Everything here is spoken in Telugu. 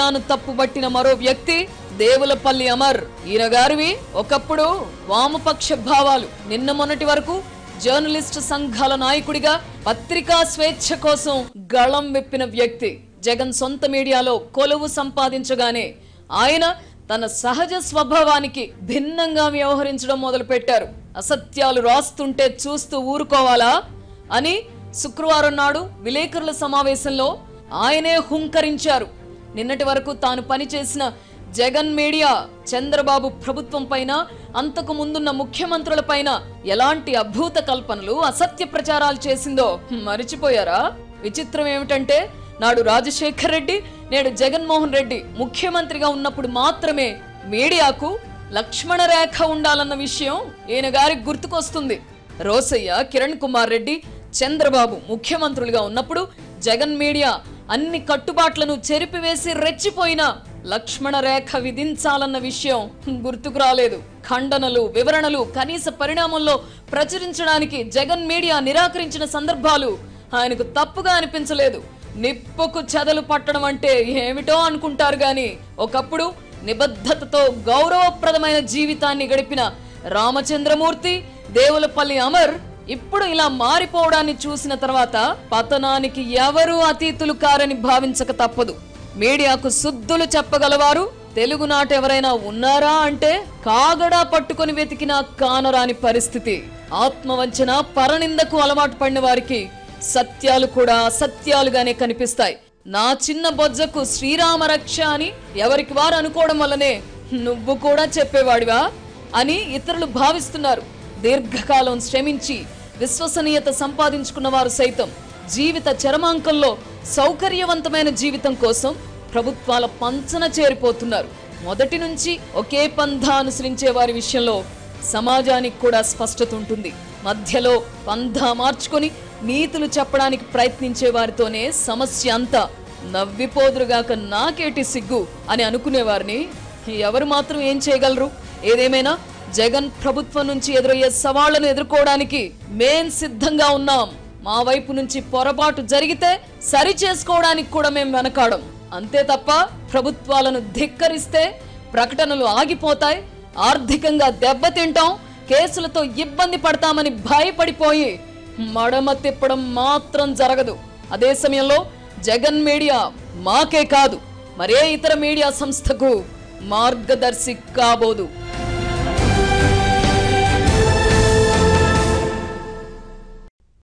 మీడియాను తప్పుబట్టిన మరో వ్యక్తి దేవులపల్లి అమర్ ఈయన గారివి ఒకప్పుడు వామపక్ష భావాలు నిన్న మొన్నటి వరకు జర్నలిస్టు సంఘాల నాయకుడిగా పత్రికా స్వేచ్ఛ కోసం గళం విప్పిన వ్యక్తి జగన్ సొంత మీడియాలో కొలువు సంపాదించగానే ఆయన తన సహజ స్వభావానికి భిన్నంగా వ్యవహరించడం మొదలుపెట్టారు అసత్యాలు రాస్తుంటే చూస్తూ ఊరుకోవాలా అని శుక్రవారం నాడు విలేకరుల సమావేశంలో ఆయనే హుంకరించారు నిన్నటి వరకు తాను పనిచేసిన జగన్ మీడియా చంద్రబాబు ప్రభుత్వం పైన అంతకు ముందున్న ముఖ్యమంత్రుల పైన ఎలాంటి అభూత కల్పనలు అసత్య ప్రచారాలు చేసిందో మరిచిపోయారా విచిత్రం ఏమిటంటే నాడు రాజశేఖర్ రెడ్డి నేడు జగన్మోహన్ రెడ్డి ముఖ్యమంత్రిగా ఉన్నప్పుడు మాత్రమే మీడియాకు లక్ష్మణ రేఖ ఉండాలన్న విషయం ఈయన గారికి గుర్తుకొస్తుంది రోసయ్య కిరణ్ కుమార్ రెడ్డి చంద్రబాబు ముఖ్యమంత్రులుగా ఉన్నప్పుడు జగన్ మీడియా అన్ని కట్టుబాట్లను చెరిపివేసి రెచ్చిపోయిన లక్ష్మణ రేఖ విధించాలన్న విషయం గుర్తుకు రాలేదు ఖండనలు వివరణలు కనీస పరిణామంలో ప్రచురించడానికి జగన్ మీడియా నిరాకరించిన సందర్భాలు ఆయనకు తప్పుగా అనిపించలేదు నిప్పుకు చెదలు పట్టడం అంటే ఏమిటో అనుకుంటారు గాని ఒకప్పుడు నిబద్ధతతో గౌరవప్రదమైన జీవితాన్ని గడిపిన రామచంద్రమూర్తి దేవులపల్లి అమర్ ఇప్పుడు ఇలా మారిపోవడాన్ని చూసిన తర్వాత పతనానికి ఎవరూ అతీతులు కారని భావించక తప్పదు మీడియాకు శుద్ధులు చెప్పగలవారు తెలుగునాట ఎవరైనా ఉన్నారా అంటే కాగడా పట్టుకొని వెతికినా కానరాని పరిస్థితి ఆత్మవంచన పరనిందకు అలవాటు పడిన వారికి సత్యాలు కూడా అసత్యాలుగానే కనిపిస్తాయి నా చిన్న బొజ్జకు శ్రీరామ రక్ష అని ఎవరికి వారు అనుకోవడం వల్లనే నువ్వు కూడా చెప్పేవాడివా అని ఇతరులు భావిస్తున్నారు దీర్ఘకాలం శ్రమించి విశ్వసనీయత సంపాదించుకున్న వారు సైతం జీవిత చరమాంకంలో సౌకర్యవంతమైన జీవితం కోసం ప్రభుత్వాల పంచన చేరిపోతున్నారు మొదటి నుంచి ఒకే పంధా అనుసరించే వారి విషయంలో సమాజానికి కూడా స్పష్టత ఉంటుంది మధ్యలో పంధా మార్చుకొని నీతులు చెప్పడానికి ప్రయత్నించే వారితోనే సమస్య అంతా నవ్విపోదురుగాక నాకేటి సిగ్గు అని అనుకునేవారిని ఎవరు మాత్రం ఏం చేయగలరు ఏదేమైనా జగన్ ప్రభుత్వం నుంచి ఎదురయ్యే సవాళ్లను ఎదుర్కోవడానికి మేం సిద్ధంగా ఉన్నాం మా వైపు నుంచి పొరపాటు జరిగితే సరి చేసుకోవడానికి కూడా మేము వెనకాడం అంతే తప్ప ప్రభుత్వాలను ధిక్కరిస్తే ప్రకటనలు ఆగిపోతాయి ఆర్థికంగా దెబ్బతింటాం కేసులతో ఇబ్బంది పడతామని భయపడిపోయి మడమ తిప్పడం మాత్రం జరగదు అదే సమయంలో జగన్ మీడియా మాకే కాదు మరే ఇతర మీడియా సంస్థకు మార్గదర్శి కాబోదు